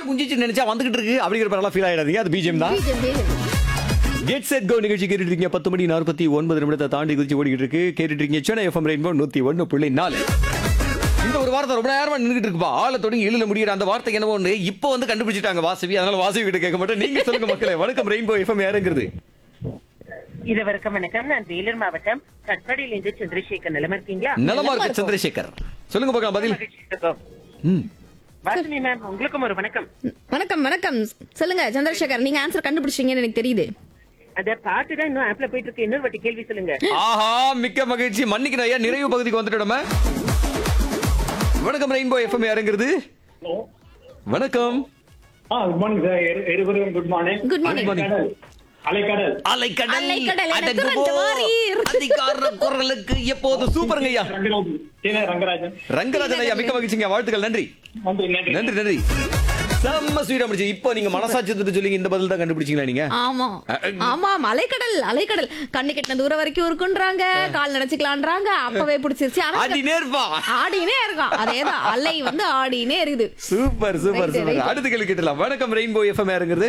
குஞ்சிச்சு நினைச்சா வந்துகிட்டு இருக்கு அப்படிங்கிற பேரெல்லாம் ஃபீல் ஆயிடாதீங்க அது பிஜிஎம் தான் BGM, BGM. Get set go நிகழ்ச்சி கேட்டுட்டு இருக்கீங்க பத்து மணி நாற்பத்தி ஒன்பது நிமிடத்தை தாண்டி குதிச்சு ஓடிக்கிட்டு இருக்கு கேட்டுட்டு இருக்கீங்க சென்னை எஃப்எம் ரெயின்போ நூத்தி ஒன்னு புள்ளி நாலு இந்த ஒரு வார்த்தை ரொம்ப நேரமா நின்றுட்டு இருக்குப்பா ஆளை தொடங்கி எழுத முடிகிற அந்த வார்த்தை என்னவோ ஒன்று இப்போ வந்து கண்டுபிடிச்சிட்டாங்க வாசவி அதனால வாசவி கிட்ட கேட்க மாட்டேன் நீங்க சொல்லுங்க மக்களே வணக்கம் ரெயின்போ எஃப்எம் யாருங்கிறது இது வரைக்கும் வணக்கம் நான் வேலூர் மாவட்டம் கட்பாடியில் இருந்து சந்திரசேகர் நிலம இருக்கீங்களா நலமா இருக்கு சந்திரசேகர் சொல்லுங்க பார்க்கலாம் பதில் மகிழ்ச்சி இருக்கும். ம். வாசுமி மேம் உங்களுக்கும் ஒரு வணக்கம் வணக்கம் வணக்கம் சொல்லுங்க சந்திரசேகர் நீங்க ஆன்சர் கண்டுபிடிச்சீங்கன்னு எனக்கு தெரியுது அத பாட்டு தான் இன்னும் ஆப்ல போயிட்டு இருக்கு இன்னொரு வாட்டி கேள்வி சொல்லுங்க ஆஹா மிக்க மகிழ்ச்சி மன்னிக்கணும் ஐயா நிறைவு பகுதிக்கு வந்துட்டோம் வணக்கம் ரெயின்போ எஃப்எம் யாருங்கிறது வணக்கம் ஆ குட் மார்னிங் சார் இருவரும் குட் மார்னிங் Good morning. அலைக்கடல் அலைக்கடல் அலைக்கடல் அலைக்கடல் என அடங்கு துரண்டு போர். வாரீர். அதிகார குரலுக்கு எப்போது சூப்பருங்க ஐயா ரங்கராஜன் சீன ரங்கராஜன் ரங்கராஜன் ஐயா மிக்க மகிழ்ச்சிங்க வாழ்த்துக்கள் நன்றி நன்றி நன்றி நன்றி நன்றி செம்ம ஸ்வீடா முடிச்சு இப்போ நீங்க மனசாட்சி தட்டு சொல்லிங்க இந்த பதில் தான் கண்டுபிடிச்சீங்களா நீங்க ஆமா ஆமா அலைக்கடல் அலைக்கடல் கண்ணு கெட்டின தூரம் வரைக்கும் இருக்குன்றாங்க கால் நினைச்சுக்கலான்றாங்க அப்பவே பிடிச்சிருச்சு ஆனா அடி நேர்பா ஆடினே இருக்கான் அதேதான் அலை வந்து ஆடினே இருக்குது super super Right, super right. அடுத்த கேள்வி கேட்டலாம் வணக்கம் ரெயின்போ எஃப்எம் யாருங்கிறது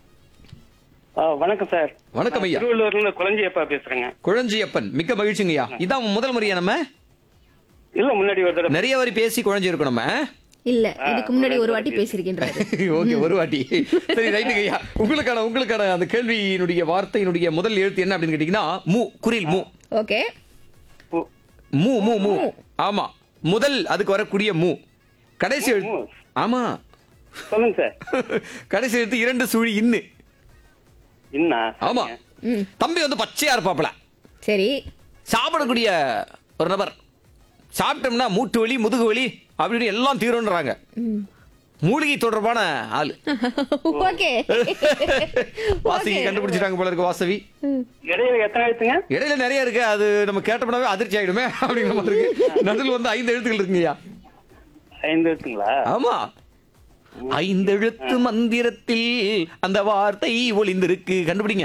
ஆ, வணக்கம் சார் வணக்கம் ஐயா திருவள்ளூர்ல இருந்து குழந்தையப்பா பேசுறேங்க குழஞ்சியப்பன் மிக்க மகிழ்ச்சிங்க ஐயா இதான் முதல் முறையா நம்ம இல்ல முன்னாடி ஒரு தடவை நிறைய வாரி பேசி குழஞ்சி இருக்கோம் நம்ம இல்ல இதுக்கு முன்னாடி ஒரு வாட்டி பேசியிருக்கின்றாரு ஓகே ஒரு வாட்டி சரி ரைட்டுங்க ஐயா உங்களுக்கான உங்களுக்கான அந்த கேள்வியினுடைய வார்த்தையினுடைய முதல் எழுத்து என்ன அப்படின்னு கேட்டீங்கன்னா மூ குரில் மூ ஓகே பூ- மூ மூ மூ ஆமா முதல் அதுக்கு வரக்கூடிய மூ கடைசி எழுத்து மூ. ஆமா சொல்லுங்க சார் கடைசி எழுத்து இரண்டு சுழி இன்னு இன்னா ஆமா ம் தம்பி வந்து பச்சையா இருப்பாப்ல சரி சாப்பிடக்கூடிய ஒரு நபர் சாப்பிட்டோம்னா மூட்டு வலி முதுகு வலி அப்படின்னு எல்லாம் தீரும்ன்றாங்க மூலிகை தொடர்பான ஆளு ஓகே வாசகி கண்டுபிடிச்சிட்டாங்க போல இருக்கு வாசவி இடையில எத்தனை எழுத்துங்க இடையில நிறைய இருக்கு அது நம்ம கேட்டோம்னாவே அதிர்ச்சி ஆயிடுமே அப்படிங்கிற மாதிரி இருக்கு நடுவில் வந்து ஐந்து எழுத்துக்கள் இருக்குங்கய்யா ஐந்து எழுத்துங்களா ஆமா ஐந்தெழுத்து மந்திரத்தில் அந்த வார்த்தை ஒளிந்திருக்கு கண்டுபிடிங்க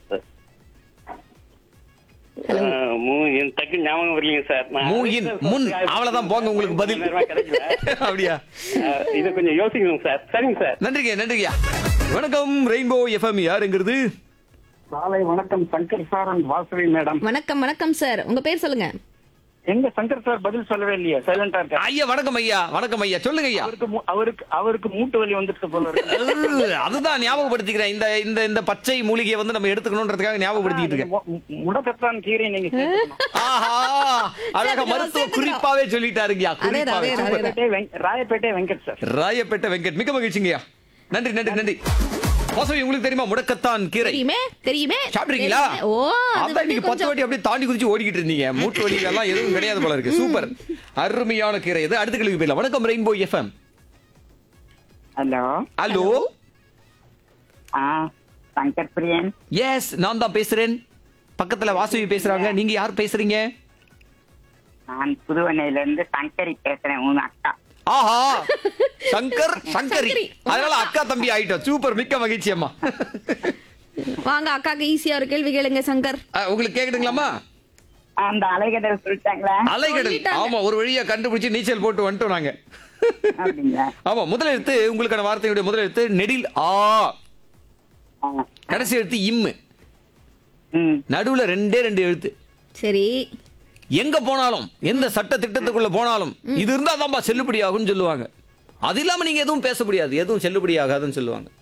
ஆ, மூ என் டக்கு ஞாபகம் வரலீங்க சார் நான் மூயின் முன் அவ்வளவுதான் போங்க உங்களுக்கு பதில் நேரமா கிடைக்கல. அப்படியா ஆ, இதை கொஞ்சம் யோசிக்கணும் சார் சரிங்க சார் நன்றிங்க நன்றிங்க வணக்கம் ரெயின்போ எஃப்எம் யாருங்கிறது காலை வணக்கம் Shankar sir and Vasavi madam வணக்கம் வணக்கம் சார் உங்க பேர் சொல்லுங்க எங்க சங்கர் சார் பதில் சொல்லவே இல்லையா சைலண்டா இருக்காரு ஐயா வணக்கம் ஐயா வணக்கம் ஐயா சொல்லுங்க ஐயா அவருக்கு மூ- அவருக்கு அவருக்கு மூட்டு வலி வந்துட்டு போல இருக்கு அது- அதுதான் ஞாபகப்படுத்திக்கிறேன் இந்த இந்த இந்த பச்சை மூலிகையை வந்து நம்ம எடுத்துக்கணுன்றதுக்காக ஞாபகப்படுத்திட்டு இருக்கேன் மு- முடக்கத்தான் கீரை நீங்க சேர்த்துக்கணும். ஆஹா அழகா சேர்த்துக்கிறோம், மருத்துவ சேர்த்துக்கிறோம். குறிப்பாவே சொல்லிட்டாருங்கய்யா அதேதான், குறிப்பாவே அதேதான், சூப்பர். அதேதான். ராயப்பேட்டை வெங்க- ராயப்பேட்டை வெங்கட் சார் ராயப்பேட்டை வெங்கட் மிக்க மகிழ்ச்சிங்கய்யா நன்றி நன்றி நன்றி வாசவி உங்களுக்கு தெரியுமா முடக்கத்தான் கீரை தெரியுமே தெரியுமே சாப்பிட்றீங்களா தெரியுமே. ஓ அது அதான் வந்து நீங்க பத்து கொஞ்சம் வாட்டி அப்படியே தாண்டி குதிச்சு ஓடிக்கிட்டு இருந்தீங்க மூட்டு வலி எல்லாம் எதுவும் கிடையாது போல இருக்கு சூப்பர் அருமையான கீரை இது அடுத்த கேள்வி போயிடலாம் வணக்கம் ரெயின்போ எஃப்எம் ஹலோ ஹலோ ஆ சங்கர் பிரியன் எஸ் நான் தான் பேசுறேன் பக்கத்துல வாசவி பேசுறாங்க நீங்க யார் பேசுறீங்க நான் புதுவனையில இருந்து சங்கரி பேசுறேன் உன் அக்கா ஆஹா சங்கர் சங்கரி சங்கரி. அதனால அக்கா தம்பி ஆயிட்டோம் சூப்பர் மிக்க மகிழ்ச்சி அம்மா வாங்க அக்காக்கு ஈஸியா ஒரு கேள்வி கேளுங்க சங்கர் அஹ், உங்களுக்கு கேக்குதுங்களாமா அந்த அலைகடல் சொல்லிட்டாங்களா அலைகடல் சொல்லிட்டாங்க. ஆமா ஒரு வழியா கண்டுபிடிச்சு நீச்சல் போட்டு வந்துட்டோம் நாங்க அப்படிங்களா ஆமா முதல் எழுத்து உங்களுக்கான வார்த்தையுடைய முதல் எழுத்து நெடில் ஆ ஆ. கடைசி எழுத்து இம்மு ம் நடுவுல ரெண்டே ரெண்டு எழுத்து சரி எங்க போனாலும் எந்த சட்ட திட்டத்துக்குள்ள போனாலும் இது இருந்தா தான்ப்பா செல்லுபடி ஆகும்னு சொல்லுவாங்க அது இல்லாம நீங்க எதுவும் பேச முடியாது எதுவும் செல்லுபடி ஆகாதுன்னு சொல்லுவாங்க